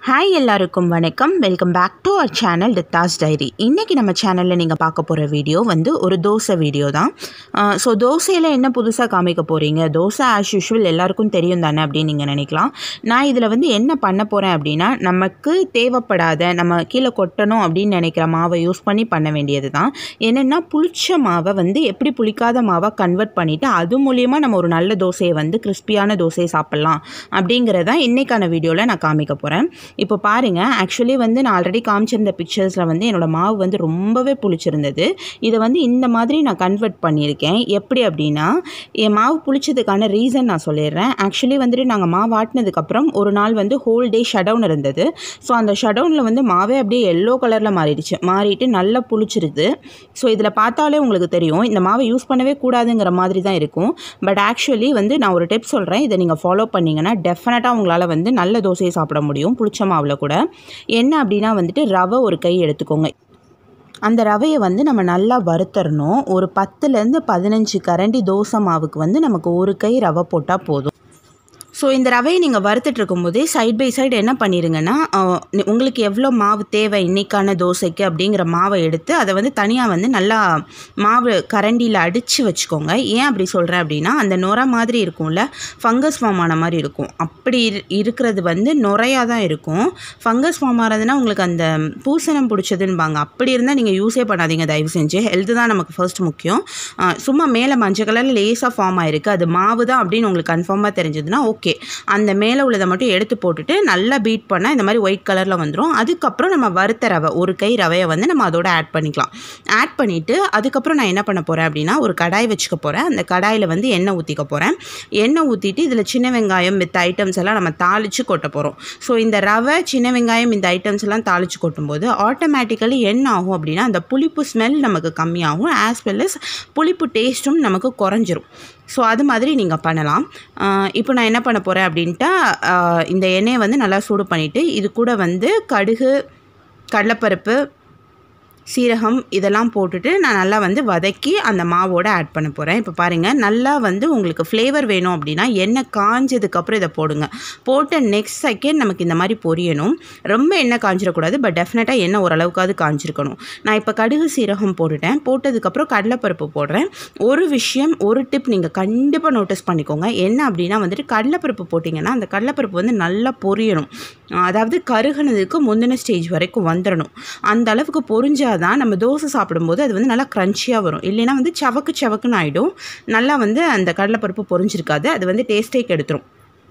hi எல்லாருக்கும் வணக்கம் welcome back to our channel டித்தாஸ் டைரி இன்றைக்கி நம்ம சேனலில் நீங்கள் பார்க்க போகிற வீடியோ வந்து ஒரு தோசை வீடியோ தான் ஸோ தோசையில் என்ன புதுசாக காமிக்க போகிறீங்க தோசை ஆஸ் யூஷுவல் எல்லாருக்கும் தெரியும் தானே அப்படின்னு நீங்கள் நினைக்கலாம் நான் இதில் வந்து என்ன பண்ண போகிறேன் அப்படின்னா நமக்கு தேவைப்படாத நம்ம கீழே கொட்டணும் அப்படின்னு நினைக்கிற மாவை யூஸ் பண்ணி பண்ண வேண்டியது தான் என்னென்னா புளிச்ச மாவை வந்து எப்படி புளிக்காத மாவாக கன்வெர்ட் பண்ணிவிட்டு அது மூலியமாக நம்ம ஒரு நல்ல தோசையை வந்து கிறிஸ்பியான தோசையை சாப்பிட்லாம் அப்படிங்கிறதான் இன்றைக்கான வீடியோவில் நான் காமிக்க போகிறேன் இப்போ பாருங்கள் ஆக்சுவலி வந்து நான் ஆல்ரெடி காமிச்சிருந்த பிக்சர்ஸில் வந்து என்னோடய மாவு வந்து ரொம்பவே புளிச்சிருந்தது இதை வந்து இந்த மாதிரி நான் கன்வெர்ட் பண்ணியிருக்கேன் எப்படி அப்படின்னா என் மாவு புளிச்சதுக்கான ரீசன் நான் சொல்லிடுறேன் ஆக்சுவலி வந்துட்டு நாங்கள் மாவு ஆட்டினதுக்கப்புறம் ஒரு நாள் வந்து ஹோல் டே ஷடவுன் இருந்தது ஸோ அந்த ஷடவுனில் வந்து மாவே அப்படியே எல்லோ கலரில் மாறிடுச்சு மாறிட்டு நல்லா புளிச்சிருது ஸோ இதில் பார்த்தாலே உங்களுக்கு தெரியும் இந்த மாவை யூஸ் பண்ணவே கூடாதுங்கிற மாதிரி தான் இருக்கும் பட் ஆக்சுவலி வந்து நான் ஒரு டிப் சொல்கிறேன் இதை நீங்கள் ஃபாலோ பண்ணிங்கன்னா டெஃபினட்டாக உங்களால் வந்து நல்ல தோசையை சாப்பிட முடியும் புளிச்ச மாவில் கூட என்ன அப்படின்னா வந்துட்டு ரவை ஒரு கை எடுத்துக்கோங்க அந்த ரவையை வந்து நம்ம நல்லா வறுத்தரணும் ஒரு பத்துலேருந்து பதினஞ்சு கரண்டி தோசை மாவுக்கு வந்து நமக்கு ஒரு கை ரவை போட்டால் போதும் ஸோ இந்த ரவையை நீங்கள் வறுத்துட்டு இருக்கும்போதே சைட் பை சைடு என்ன பண்ணிடுங்கன்னா அஹ், நி- உங்களுக்கு எவ்வளோ மாவு தேவை இன்னைக்கான தோசைக்கு அப்படிங்கிற மாவை எடுத்து அதை வந்து தனியாக வந்து நல்லா மாவு கரண்டியில் அடித்து வச்சுக்கோங்க ஏன் அப்படி சொல்கிறேன் அப்படின்னா அந்த நுரை மாதிரி இருக்கும்ல ஃபங்கஸ் ஃபார்ம் ஆன மாதிரி இருக்கும் அப்படி இரு- இருக்கிறது வந்து நுரையாக தான் இருக்கும் ஃபங்கஸ் ஃபார்ம் ஆகிறதுனா உங்களுக்கு அந்த பூசணம் பிடிச்சதுன்பாங்க அப்படி இருந்தால் நீங்கள் யூஸே பண்ணாதீங்க தயவு செஞ்சு ஹெல்த்து தான் நமக்கு ஃபர்ஸ்ட் முக்கியம் அஹ், சும்மா மேலே மஞ்சள் கலரில் லேசாக ஃபார்ம் ஆயிருக்கு அது மாவு தான் அப்படின்னு உங்களுக்கு கன்ஃபார்மாக தெரிஞ்சதுன்னா ஓகே அந்த மேலே உள்ளதை மட்டும் எடுத்து போட்டுட்டு நல்லா பீட் பண்ணால் இந்த மாதிரி ஒயிட் கலரில் வந்துடும் அதுக்கப்புறம் நம்ம வறுத்த ரவை ஒரு கை ரவையை வந்து நம்ம அதோட ஆட் பண்ணிக்கலாம் ஆட் பண்ணிவிட்டு அதுக்கப்புறம் நான் என்ன பண்ண போகிறேன் அப்படின்னா ஒரு கடாய் வச்சுக்க போகிறேன் அந்த கடாயில் வந்து எண்ணெய் ஊற்றிக்க போகிறேன் எண்ணெய் ஊற்றிட்டு இதில் சின்ன வெங்காயம் வித் ஐட்டம்ஸ் எல்லாம் நம்ம தாளித்து கொட்ட போகிறோம் ஸோ இந்த ரவை சின்ன வெங்காயம் இந்த ஐட்டம்ஸ் எல்லாம் தாளித்து கொட்டும்போது ஆட்டோமேட்டிக்கலி என்ன ஆகும் அப்படின்னா அந்த புளிப்பு ஸ்மெல் நமக்கு கம்மியாகும் ஆஸ் வெல் அஸ் புளிப்பு டேஸ்ட்டும் நமக்கு குறைஞ்சிரும் ஸோ அது மாதிரி நீங்கள் பண்ணலாம் ஆஹ் இப்போ நான் என்ன பண்ண போகிறேன் அப்படின்ட்டா ஆஹ் இந்த எண்ணெயை வந்து நல்லா சூடு பண்ணிவிட்டு இது கூட வந்து கடுகு கடலைப்பருப்பு சீரகம் இதெல்லாம் போட்டுட்டு நான் நல்லா வந்து வதக்கி அந்த மாவோட ஆட் பண்ண போகிறேன் இப்போ பாருங்கள் நல்லா வந்து உங்களுக்கு ஃப்ளேவர் வேணும் அப்படின்னா எண்ணெய் காஞ்சதுக்கப்புறம் இதை போடுங்க போட்ட நெக்ஸ்ட் செகண்ட் நமக்கு இந்த மாதிரி பொரியணும் ரொம்ப எண்ணெய் காஞ்சிடக்கூடாது பட் டெஃபினட்டாக எண்ணெய் ஓரளவுக்காவது காஞ்சிருக்கணும் நான் இப்போ கடுகு சீரகம் போட்டுட்டேன் போட்டதுக்கப்புறம் கடலைப்பருப்பு போடுறேன் ஒரு விஷயம் ஒரு டிப் நீங்கள் கண்டிப்பாக நோட்டீஸ் பண்ணிக்கோங்க என்ன அப்படின்னா வந்துட்டு கடலைப்பருப்பு போட்டிங்கன்னா அந்த கடலைப்பருப்பு வந்து நல்லா பொரியணும் அதாவது கருகுனதுக்கு முந்தின ஸ்டேஜ் வரைக்கும் வந்துடணும் அந்த அளவுக்கு பொரிஞ்சாதான் நம்ம தோசை சாப்பிடும்போது அது வந்து நல்லா க்ரன்ச்சியாக வரும் இல்லைன்னா வந்து சவக்கு சவக்குன்னு ஆகிடும் நல்லா வந்து அந்த கடலைப்பருப்பு பொரிஞ்சிருக்காது அது வந்து டேஸ்ட்டே கெடுத்துரும்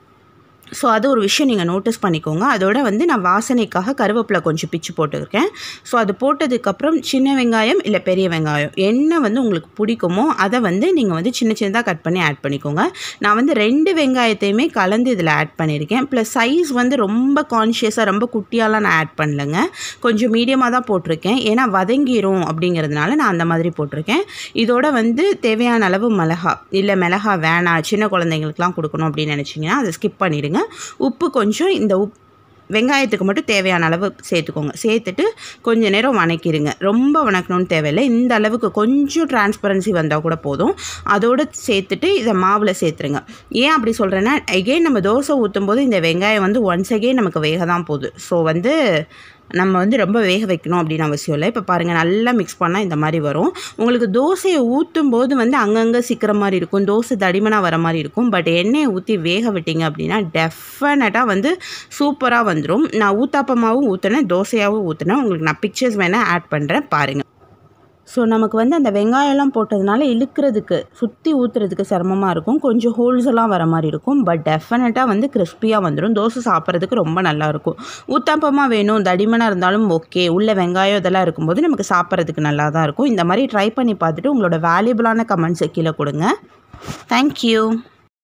ஸோ அது ஒரு விஷயம் நீங்கள் நோட்டீஸ் பண்ணிக்கோங்க அதோட வந்து நான் வாசனைக்காக கருவேப்பிலை கொஞ்சம் பிச்சு போட்டுருக்கேன் ஸோ அது போட்டதுக்கப்புறம் சின்ன வெங்காயம் இல்லை பெரிய வெங்காயம் என்ன வந்து உங்களுக்கு பிடிக்குமோ அதை வந்து நீங்கள் வந்து சின்ன சின்னதாக கட் பண்ணி ஆட் பண்ணிக்கோங்க நான் வந்து ரெண்டு வெங்காயத்தையுமே கலந்து இதில் ஆட் பண்ணியிருக்கேன் ப்ளஸ் சைஸ் வந்து ரொம்ப கான்ஷியஸாக ரொம்ப குட்டியாலாம் நான் ஆட் பண்ணலைங்க கொஞ்சம் மீடியமாக தான் போட்டிருக்கேன் ஏன்னா வதங்கிரும் அப்படிங்கிறதுனால நான் அந்த மாதிரி போட்டிருக்கேன் இதோட வந்து தேவையான அளவு மிளகா இல்லை மிளகா வேணாம் சின்ன குழந்தைங்களுக்குலாம் கொடுக்கணும் அப்படின்னு நினச்சிங்கன்னா அதை ஸ்கிப் பண்ணிடுங்க உப்பு கொஞ்சம் இந்த உப் வெங்காயத்துக்கு மட்டும் தேவையான அளவு சேர்த்துக்கோங்க சேர்த்துட்டு கொஞ்ச நேரம் வணக்கிடுங்க ரொம்ப வணக்கணும்னு தேவையில்லை இந்த அளவுக்கு கொஞ்சம் டிரான்ஸ்பரன்சி வந்தால் கூட போதும் அதோடு சேர்த்துட்டு இதை மாவில் சேர்த்துருங்க ஏன் அப்படி சொல்கிறேன்னா எகெயின் நம்ம தோசை ஊற்றும் போது இந்த வெங்காயம் வந்து ஒன்ஸ் அகெயின் நமக்கு வேக தான் போகுது ஸோ வந்து நம்ம வந்து ரொம்ப வேக வைக்கணும் அப்படின்னு அவசியம் இல்லை இப்போ பாருங்கள் நல்லா மிக்ஸ் பண்ணால் இந்த மாதிரி வரும் உங்களுக்கு தோசையை ஊற்றும் போது வந்து அங்கங்கே சிக்கிற மாதிரி இருக்கும் தோசை தடிமனாக வர மாதிரி இருக்கும் பட் எண்ணெயை ஊற்றி வேக விட்டீங்க அப்படின்னா டெஃபினட்டாக வந்து சூப்பராக வந்துடும் நான் ஊத்தாப்பமாகவும் ஊற்றினேன் தோசையாகவும் ஊற்றினேன் உங்களுக்கு நான் பிக்சர்ஸ் வேணால் ஆட் பண்ணுறேன் பாருங்கள் ஸோ நமக்கு வந்து அந்த வெங்காயம்லாம் போட்டதுனால இழுக்கிறதுக்கு சுற்றி ஊற்றுறதுக்கு சிரமமாக இருக்கும் கொஞ்சம் ஹோல்ஸ் எல்லாம் வர மாதிரி இருக்கும் பட் டெஃபினட்டாக வந்து கிறிஸ்பியாக வந்துடும் தோசை சாப்பிட்றதுக்கு ரொம்ப நல்லாயிருக்கும் ஊத்தாப்பமாக வேணும் தடிமனாக இருந்தாலும் ஓகே உள்ள வெங்காயம் இதெல்லாம் இருக்கும்போது நமக்கு சாப்பிட்றதுக்கு நல்லா தான் இருக்கும் இந்த மாதிரி ட்ரை பண்ணி பார்த்துட்டு உங்களோட வேல்யூபிளான கமெண்ட்ஸை கீழே கொடுங்க தேங்க்யூ